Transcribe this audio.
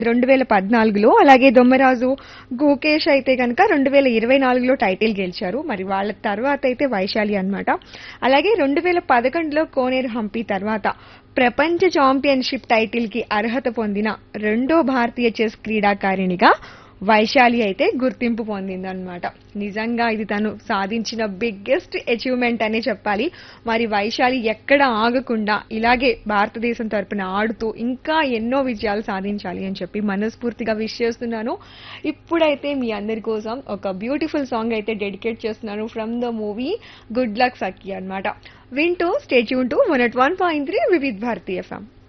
రెండు వేల పద్నాలుగులో అలాగే దొమ్మరాజు గోకేష్ అయితే కనుక రెండు వేల ఇరవై నాలుగులో టైటిల్ గెలిచారు మరి వాళ్ళ తర్వాత అయితే వైశాలి అన్నమాట అలాగే రెండు వేల పదకొండులో కోనేరు హంపి తర్వాత ప్రపంచ ఛాంపియన్షిప్ టైటిల్ కి అర్హత పొందిన రెండో భారతీయ చెస్ క్రీడాకారిణిగా వైశాలి అయితే గుర్తింపు పొందిందనమాట నిజంగా ఇది తను సాధించిన బిగ్గెస్ట్ అచీవ్మెంట్ అనే చెప్పాలి మరి వైశాలి ఎక్కడ ఆగకుండా ఇలాగే భారతదేశం తరపున ఆడుతూ ఇంకా ఎన్నో విజయాలు సాధించాలి అని చెప్పి మనస్ఫూర్తిగా విష్ చేస్తున్నాను ఇప్పుడైతే మీ అందరి కోసం ఒక బ్యూటిఫుల్ సాంగ్ అయితే డెడికేట్ చేస్తున్నాను from the movie good luck Sakhi అన్నమాట వింటూ stay tuned to one at one point three Vividh Bharati FM